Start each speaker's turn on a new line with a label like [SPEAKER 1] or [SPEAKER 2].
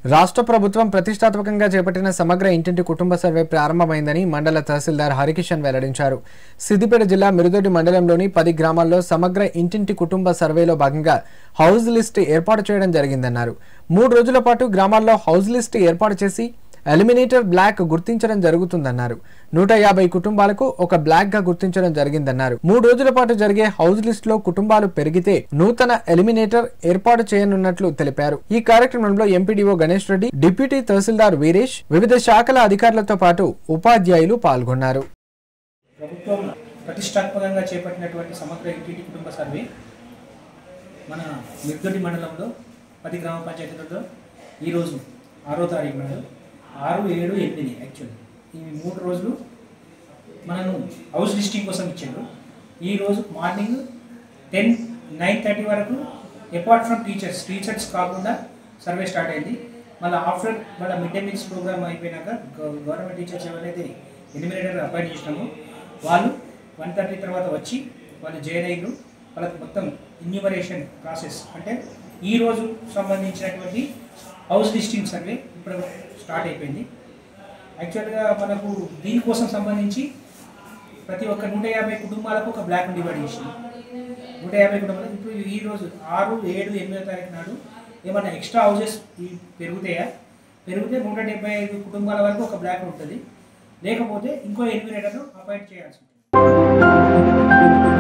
[SPEAKER 1] రాష్ట్ర ప్రభుత్వం ప్రతిష్టాత్మకంగా చేపట్టిన సమగ్ర ఇంటింటి కుటుంబ సర్వే ప్రారంభమైందని మండల తహసీల్దార్ హరికిషన్ వెల్లడించారు సిద్దిపేట జిల్లా మిరుదొడ్డి మండలంలోని పది గ్రామాల్లో సమగ్ర ఇంటింటి కుటుంబ సర్వేలో భాగంగా హౌస్ లిస్ట్ ఏర్పాటు చేయడం జరిగిందన్నారు మూడు రోజుల పాటు గ్రామాల్లో హౌస్ లిస్ట్ ఏర్పాటు చేసి ఎలిమినేటర్ బ్లాక్ గుర్తించడం జరుగుతుందన్నారు నూట యాభై కుటుంబాలకు ఒక బ్లాక్ గా గుర్తించడం జరిగిందన్నారు మూడు రోజుల పాటు జరిగే హౌస్ లిస్ట్ లో కుటుంబాలు పెరిగితే నూతన ఎలిమినేటర్ ఏర్పాటు చేయనున్నట్లు తెలిపారు ఈ కార్యక్రమంలో ఎంపీడీఓ గణేష్ రెడ్డి డిప్యూటీ తహసీల్దార్ వీరేష్ వివిధ శాఖల అధికారులతో పాటు ఉపాధ్యాయులు పాల్గొన్నారు
[SPEAKER 2] ప్రభుత్వం ప్రతిష్టాత్మకంగా చేపట్టినటువంటి సమగ్ర ఇంటింటి కుటుంబ సర్వే మన మిర్దొడ్డి మండలంలో పది గ్రామ పంచాయతీలలో ఈరోజు ఆరో తారీఖు నాడు ఆరు ఏడు ఎనిమిది యాక్చువల్లీ ఈ మూడు రోజులు మనను హౌస్ లిస్టింగ్ కోసం ఇచ్చారు ఈరోజు మార్నింగ్ టెన్ నైన్ థర్టీ వరకు అపార్ట్ ఫ్రమ్ టీచర్స్ టీచర్స్ కాకుండా సర్వే స్టార్ట్ అయింది మళ్ళీ ఆఫ్టర్ మళ్ళీ మిడ్ డే మీల్స్ ప్రోగ్రామ్ అయిపోయినాక గవ- గవర్నమెంట్ టీచర్స్ ఎవరైతే ఎలిమినేటర్ అపాయింట్ చేసినామో వాళ్ళు వన్ థర్టీ తర్వాత వచ్చి వాళ్ళు జాయిన్ అయ్యారు వాళ్ళకి మొత్తం ఇన్యూమరేషన్ ప్రాసెస్ అంటే ఈ రోజు సంబంధించినటువంటి హౌస్ లిస్టింగ్ సర్వే ఇప్పుడు స్టార్ట్ అయిపోయింది యాక్చువల్గా మనకు దీనికోసం సంబంధించి ప్రతి ఒక్క నూట యాభై కుటుంబాలకు ఒక బ్లాక్ డివైడ్ చేసింది నూట యాభై కుటుంబాలు ఇప్పుడు ఈ రోజు ఆరు ఏడు ఎనిమిదో తారీఖు నాడు ఏమన్నా ఎక్స్ట్రా హౌసెస్ ఈ పెరుగుతాయా పెరిగితే నూట డెబ్బై ఐదు కుటుంబాల వరకు ఒక బ్లాక్ ఉంటుంది లేకపోతే ఇంకో ఎనిమిది అపాయింట్ చేయాల్సి ఉంటుంది